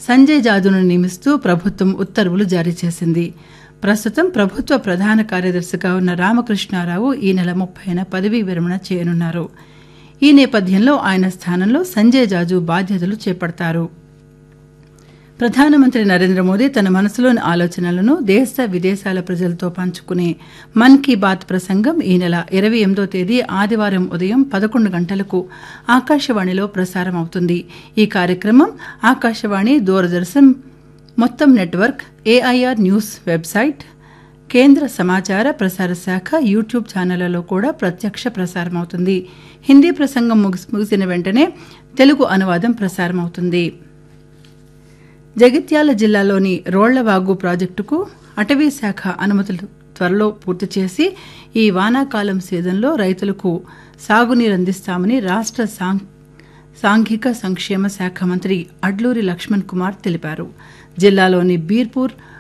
సంజయ్ జాజును నియమిస్తూ ప్రభుత్వం ఉత్తర్వులు జారీ చేసింది ప్రస్తుతం ప్రభుత్వ ప్రధాన కార్యదర్శిగా ఉన్న రామకృష్ణారావు ఈ నెల ముప్పైన పదవీ విరమణ చేయనున్నారు ఈ నేపథ్యంలో ఆయన స్థానంలో సంజయ్ జాజు బాధ్యతలు చేపడతారు ప్రధానమంత్రి నరేంద్ర మోదీ తన మనసులోని ఆలోచనలను దేశ విదేశాల ప్రజలతో పంచుకునే మన్ కీ బాత్ ప్రసంగం ఈ నెల ఇరవై ఎనిమిదో తేదీ ఆదివారం ఉదయం పదకొండు గంటలకు ఆకాశవాణిలో ప్రసారం అవుతుంది ఈ కార్యక్రమం ఆకాశవాణి దూరదర్శన్ మొత్తం నెట్వర్క్ ఏఐఆర్ న్యూస్ వెబ్సైట్ కేంద్ర సమాచార ప్రసార శాఖ యూట్యూబ్ ఛానళ్లలో కూడా ప్రత్యక్ష ప్రసారం అవుతుంది హిందీ ప్రసంగం ముగిసి ముగిసిన వెంటనే తెలుగు అనువాదం ప్రసారం అవుతుంది జగిత్యాల జిల్లాలోని రోళ్లవాగు ప్రాజెక్టుకు అటవీ శాఖ అనుమతులు త్వరలో పూర్తి చేసి ఈ వానాకాలం సీజన్లో రైతులకు సాగునీరు అందిస్తామని రాష్ట్ర సాం- సాంఘిక సంక్షేమ శాఖ మంత్రి అడ్లూరి లక్ష్మణ్ కుమార్ తెలిపారు జిల్లాలోని బీర్పూర్